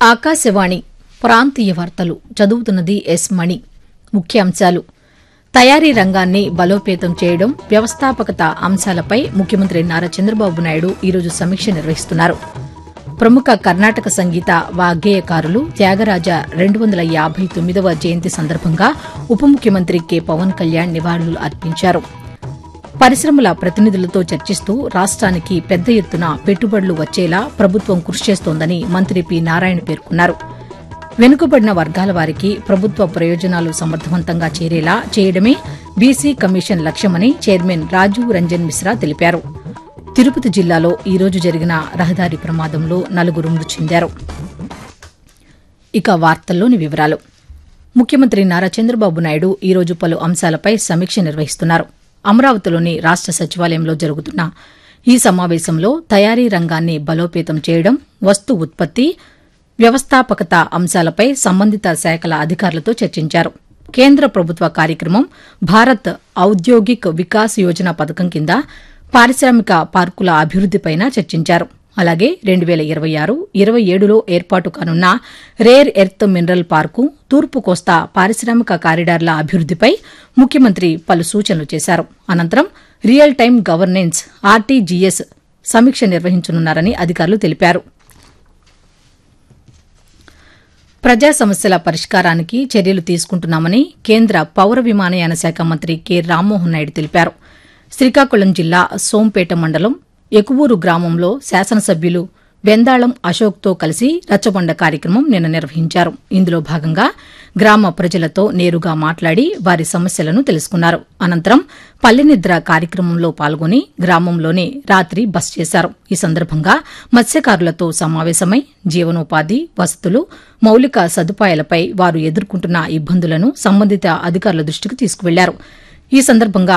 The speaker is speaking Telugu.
ఆకాశవాణి ప్రాంతీయ వార్తలు చదువుతున్నది ఎస్ మణి ముఖ్యాంశాలు తయారీ రంగాన్ని బలోపేతం చేయడం వ్యవస్థాపకత అంశాలపై ముఖ్యమంత్రి నారా చంద్రబాబు నాయుడు ఈరోజు సమీక్ష నిర్వహిస్తున్నారు ప్రముఖ కర్ణాటక సంగీత వాగ్గేయకారులు త్యాగరాజ రెండు వందల యాభై తొమ్మిదవ జయంతి సందర్భంగా ఉప ముఖ్యమంత్రి కె పవన్ కళ్యాణ్ నివాళులు అర్పించారు పరిశ్రమల ప్రతినిధులతో చర్చిస్తూ రాష్ట్రానికి పెద్ద ఎత్తున పెట్టుబడులు వచ్చేలా ప్రభుత్వం కృషి చేస్తోందని మంత్రి పి నారాయణ పేర్కొన్నారు వెనుకబడిన వర్గాల వారికి ప్రభుత్వ ప్రయోజనాలు సమర్థవంతంగా చేరేలా చేయడమే బీసీ కమిషన్ లక్ష్యమని చైర్మన్ రాజీవ్ రంజన్ మిశ్రా తెలిపారు తిరుపతి జిల్లాలో ఈ రోజు జరిగిన రహదారి ప్రమాదంలో నలుగురు మృతి చెందారు ఇక వార్తల్లోని వివరాలు ముఖ్యమంత్రి నారా చంద్రబాబు నాయుడు ఈ రోజు పలు అంశాలపై సమీక్ష నిర్వహిస్తున్నారు అమరావతిలోని రాష్ట సచివాలయంలో జరుగుతున్న ఈ సమావేశంలో తయారీ రంగాన్ని బలోపేతం చేయడం వస్తు ఉత్పత్తి వ్యవస్థాపకత అంశాలపై సంబంధిత శాఖల అధికారులతో చర్చించారు కేంద్ర ప్రభుత్వ కార్యక్రమం భారత్ ఔద్యోగిక్ వికాస్ యోజన పథకం కింద పారిశ్రామిక పార్కుల అభివృద్దిపైన చర్చించారు అలాగే రెండు వేల ఇరవై ఆరు ఇరవై ఏడులో ఏర్పాటు కానున్న రేర్ ఎర్త్ మినరల్ పార్కు తూర్పు కోస్తా పారిశ్రామిక కారిడార్ల అభివృద్దిపై ముఖ్యమంత్రి పలు సూచనలు చేశారు అనంతరం రియల్ టైం గవర్నెన్స్ ఆర్టీజీఎస్ సమీక్ష నిర్వహించనున్నారని అధికారులు తెలిపారు ప్రజా సమస్యల పరిష్కారానికి చర్యలు తీసుకుంటున్నామని కేంద్ర పౌర విమానయాన శాఖ మంత్రి కె రామ్మోహన్ నాయుడు తెలిపారు శ్రీకాకుళం జిల్లా సోంపేట మండలం ఎకువూరు గ్రామంలో శాసనసభ్యులు బెందాళం అశోక్తో కలిసి రచ్చబండ కార్యక్రమం నిన్న నిర్వహించారు ఇందులో భాగంగా గ్రామ ప్రజలతో నేరుగా మాట్లాడి వారి సమస్యలను తెలుసుకున్నారు అనంతరం పల్లెనిద్ర కార్యక్రమంలో పాల్గొని గ్రామంలోనే రాత్రి బస చేశారు ఈ సందర్భంగా మత్స్యకారులతో సమావేశమై జీవనోపాధి వసతులు మౌలిక సదుపాయాలపై వారు ఎదుర్కొంటున్న ఇబ్బందులను సంబంధిత అధికారుల దృష్టికి తీసుకువెళ్లారు ఈ సందర్భంగా